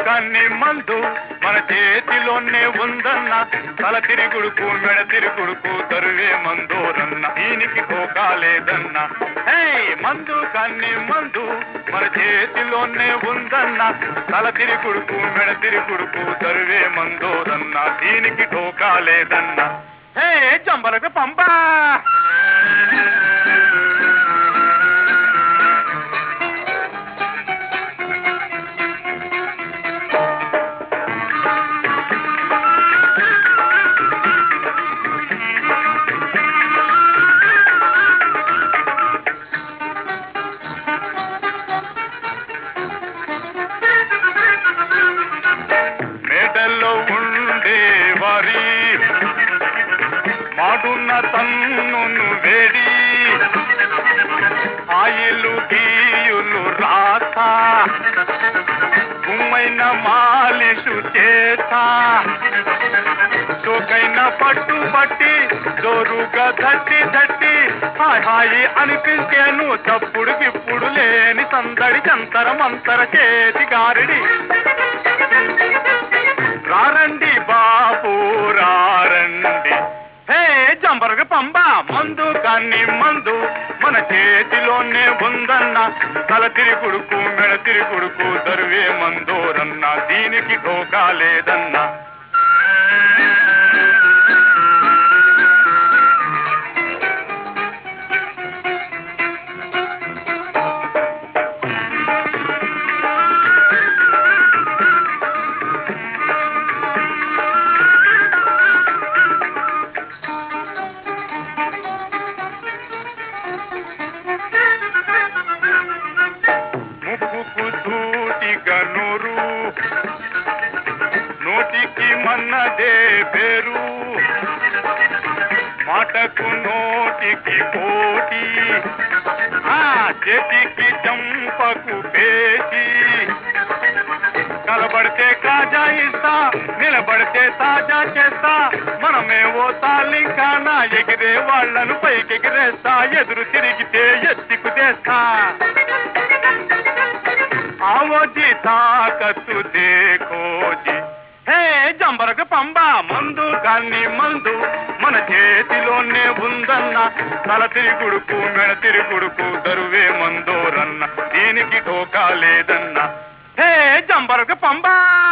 కన్ని మందు మన చేతిలోనే ఉందన్న తల తిరుగుడుకు మెడ తిరుగుడుకు తరువే మందోరన్న దీనికి తోకాలేదన్న హే మందు కన్ని మందు మన చేతిలోనే ఉందన్న తల తిరుగుడుకు మెడ తిరుగుడుకు తరువే మందోరన్న దీనికి తోకాలేదన్న హే చంబలకు పంపా మేడల్లో ఉండే వారి మాడున్న తన్నును వేడి ఆయిలు గీయులు రాత గుమ్మైన మాలిషు చేత చోకైన పట్టు పట్టి జోరుగా దట్టి దట్టి హాయ్ హాయి అనిపించేను తప్పుడు గిప్పుడు లేని సందడి చంతర మంతర చేతి గారిడి రారండి బాబు రారండి హే జంబరగ పంబ మందు కాన్ని మందు మన చేతిలోనే ఉందన్న తల తిరుగుడుకు మెడ తిరుగుడుకు దరువే మందోరన్న దీనికి ఢోకా లేదన్న ముక్కుకు సూటిగా నూరు నోటికి మన్నదే పేరు మాటకు నోటికి పోటీ ఆ చేతికి చంపకు పేచి కలబడితే కాజా ఇస్తా నిలబడితే తాజా చేస్తా మనమేవో తాలింకానా ఎగిరే వాళ్ళను పైకెగిరేస్తా ఎదురు తిరిగితే ఎత్తికు తెస్తా ఆవోజీ తాకత్తు దేకోజీ హే జంబరక పంబ మందు కాన్ని మందు మన చేతిలోనే ఉందన్న తల తిరుగుడుకు మెడ తిరుగుడుకు దరువే మందోరన్న దీనికి ఢోకా లేదన్న హే జంబరక పంబా